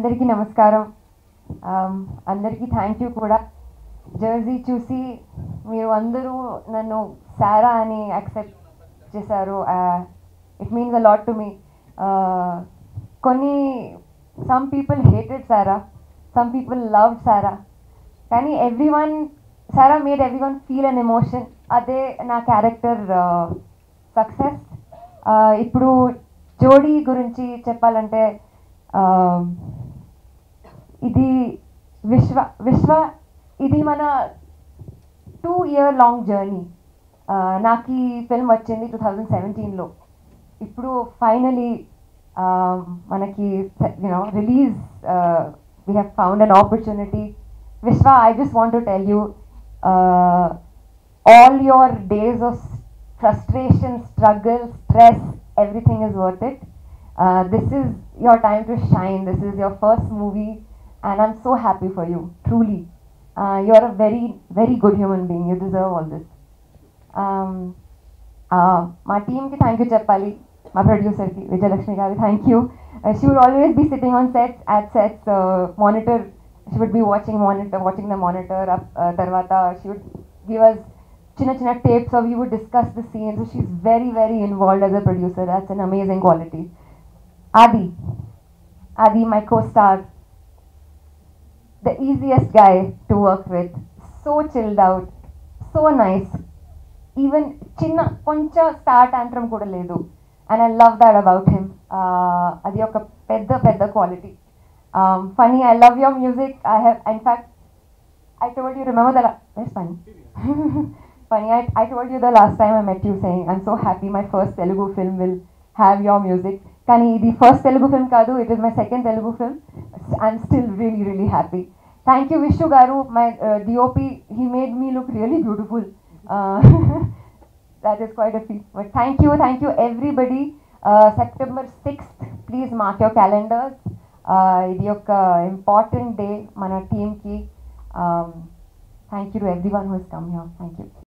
అందరికీ నమస్కారం Um, అందరికీ థ్యాంక్ యూ కూడా జర్సీ చూసి మీరు అందరూ నన్ను సారా అని యాక్సెప్ట్ చేశారు it means a lot to me కొన్ని some people hated Sara some people love Sara కానీ everyone Sara made everyone feel an emotion అదే నా క్యారెక్టర్ సక్సెస్ ఇప్పుడు జోడీ గురించి చెప్పాలంటే uh, ఇది విశ్వ విశ్వ ఇది మన టూ ఇయర్ లాంగ్ జర్నీ నాకు ఈ ఫిల్మ్ వచ్చింది టూ థౌజండ్ సెవెంటీన్లో ఇప్పుడు ఫైనలీ మనకి you know release we have found an opportunity Vishwa I just want to tell you all your days of frustration, struggle, stress, everything is worth it. Uh, this is your time to shine. This is your first movie, and I'm so happy for you, truly. Uh, you're a very, very good human being. You deserve all this. Um, uh, మా టీమ్కి thank you చెప్పాలి మా ప్రొడ్యూసర్కి విజయలక్ష్మి గారి thank you she would always be sitting on sets at sets monitor she would be watching monitor watching the monitor తర్వాత she would give us చిన్న చిన్న tapes of you would discuss the scene so she's very very involved as a producer that's an amazing quality Aadi Aadi my co-star the easiest guy to work with. So chilled out, so nice. Even చిన్న కొంచెం star tantrum కూడా లేదు and I love that about him అది ఒక పెద్ద పెద్ద quality funny I love your music I have in fact I told you remember the very funny funny I I told you the last time I met you saying I'm so happy my first Telugu film will have your music కానీ ఇది first Telugu film కాదు it is my second Telugu film I'm still really really happy thank you Vishnu garu my DOP he made me look really beautiful that is quite a feat. But thank you, thank you everybody. Uh, September 6th, please mark your calendars. Uh, ఇది ఒక important day మన టీమ్కి thank you to everyone who's come here thank you